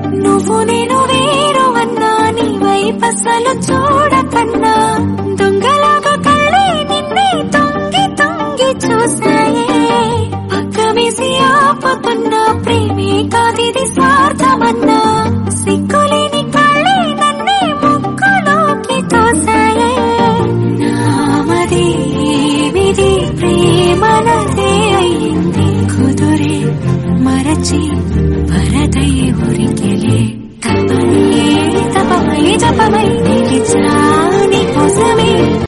నువ్వు నేను వేరు అన్నా నీ వైపసలు చూడకన్నా దొంగలాగా కళ్ళే నిన్నే తొంగి తొంగి చూసాయే పక్కమేసి ఆపుతున్న ప్రేమే కాదిది స్వార్థమన్నా సిగ్గులేని కళ్ళే నన్నే ముక్కులోకి తోసాయే నామది విధి ప్రేమనదే అయింది కుదురే మరచి వరదై ఉరికి